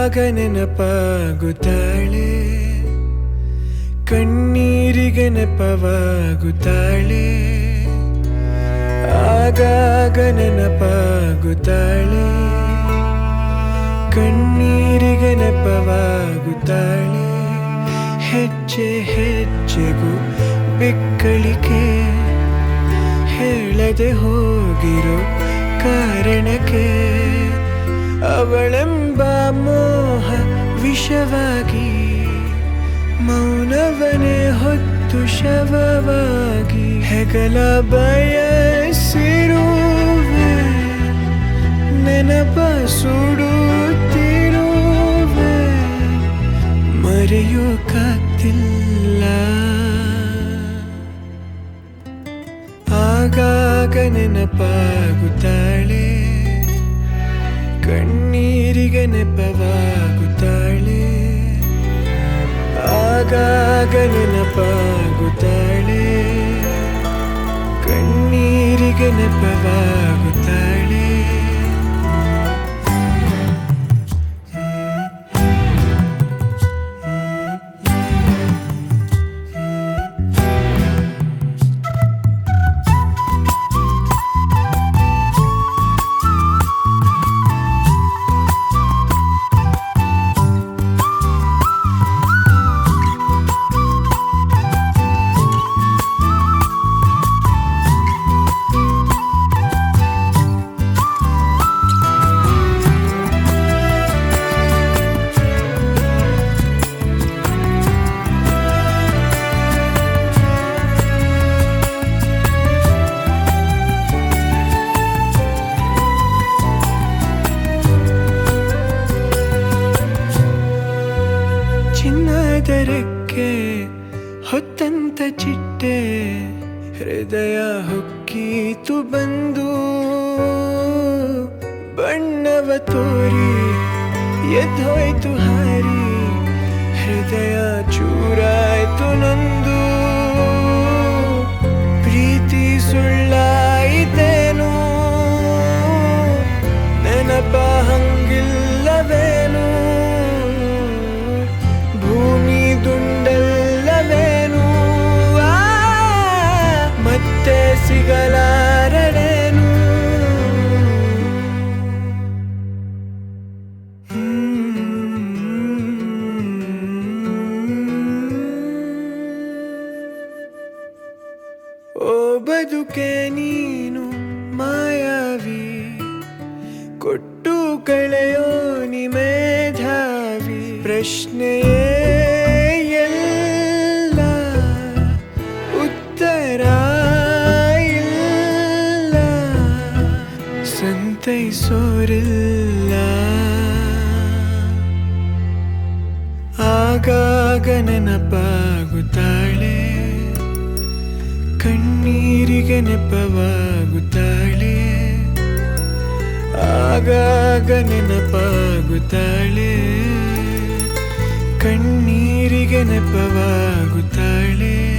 ಆಗಾಗ ನೆನಪಾಗುತ್ತಾಳೆ ಕಣ್ಣೀರಿಗೆ ನೆಪವಾಗುತ್ತಾಳೆ ಆಗಾಗ ನೆನಪಾಗುತ್ತಾಳೆ ಕಣ್ಣೀರಿಗೆ ನೆಪವಾಗುತ್ತಾಳೆ ಹೆಜ್ಜೆ ಹೆಜ್ಜೆಗೂ ಬೆಕ್ಕಳಿಕೆ ಹೇಳದೆ ಹೋಗಿರೋ ಕಾರಣಕ್ಕೆ ಅವಳೆಂಬ ಮೋಹ ವಿಷವಾಗಿ ಮೌನವನೇ ಹೊತ್ತು ಶವವಾಗಿ ಹೆಗಲ ಬಯಸಿರುವೆ ನೆನಪ ಸುಡುತ್ತಿರುವೆ ಮರೆಯೋಕಾಗ್ತಿಲ್ಲ ಆಗಾಗ ನೆನಪಾಗುತ್ತಾಳೆ ಕಣ್ಣೀರಿಗೆ ನೆಪವಾಗುತ್ತಾಳೆ ಆಗಾಗ ನೆನಪಾಗುತ್ತಾಳೆ ಕಣ್ಣೀರಿಗೆ ನೆಪವಾಗುತ್ತಾಳೆ ಚಿನ್ನದರಕ್ಕೆ ಹೊತ್ತಂತ ಚಿಟ್ಟೆ ಹೃದಯ ಹೊಕ್ಕೀತು ಬಂದು ಬಣ್ಣವ ತೋರಿ ಎದ್ದೋಯ್ತು ಹಾರಿ ಹೃದಯ ಚೂರಾಯ್ತು ನೊಂದು ಪ್ರೀತಿ ಸುಳ್ಳಾಯಿತೇನು ನೆನಪ ಹಂಗಿಲ್ಲವೇನು ಭೂಮಿ ದುಂಡಲ್ಲವೇನು ಆ, ಮತ್ತೆ ಸಿಗಲಾರಳೇನು ಓ ಬದುಕೆ ನೀನು ಮಾಯಾವಿ ಕೊಟ್ಟು ಕಳೆಯೋ ನಿಮೇಧಾವಿ ಪ್ರಶ್ನೆಯೇ ಎಲ್ಲ ಉತ್ತರ ಇಲ್ಲ ಸಂತೈಸೋರಿಲ್ಲ ಆಗಾಗ ನೆನಪಾಗುತ್ತಾಳೆ ಕಣ್ಣೀರಿಗೆ ನೆಪವಾಗುತ್ತಾಳೆ ಆಗಾಗ ನೆನಪಾಗುತ್ತಾಳೆ ಕಣ್ಣೀರಿಗೆ ನೆಪವಾಗುತ್ತಾಳೆ